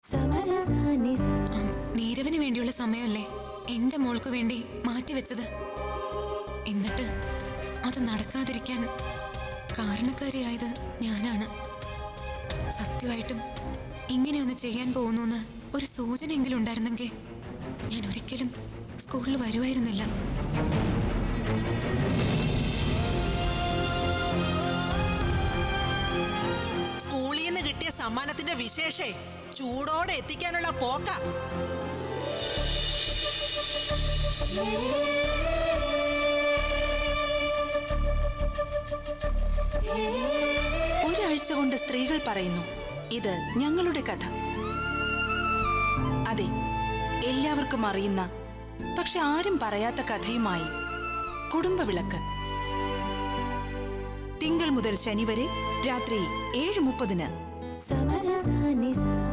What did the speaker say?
ഉം, നീരവിന് വേണ്ടിയുള്ള സമയമല്ലേ എന്റെ മോൾക്ക് വേണ്ടി മാറ്റിവെച്ചത് എന്നിട്ട് അത് നടക്കാതിരിക്കാൻ കാരണക്കാരിയായത് ഞാനാണ് സത്യമായിട്ടും ഇങ്ങനെയൊന്ന് ചെയ്യാൻ പോകുന്നു ഒരു സൂചനയെങ്കിലും ഉണ്ടായിരുന്നെങ്കിൽ ഞാൻ ഒരിക്കലും സ്കൂളിൽ വരുമായിരുന്നില്ല സ്കൂളിൽ നിന്ന് കിട്ടിയ സമ്മാനത്തിന്റെ വിശേഷേ ചൂടോടെ എത്തിക്കാനുള്ള പോക്ക ഒരാഴ്ച കൊണ്ട് സ്ത്രീകൾ പറയുന്നു ഇത് ഞങ്ങളുടെ കഥ അതെ എല്ലാവർക്കും അറിയുന്ന പക്ഷെ ആരും പറയാത്ത കഥയുമായി കുടുംബവിളക്ക് തിങ്കൾ മുതൽ ശനി വരെ രാത്രി ഏഴ് മുപ്പതിന് സമരസ നിസ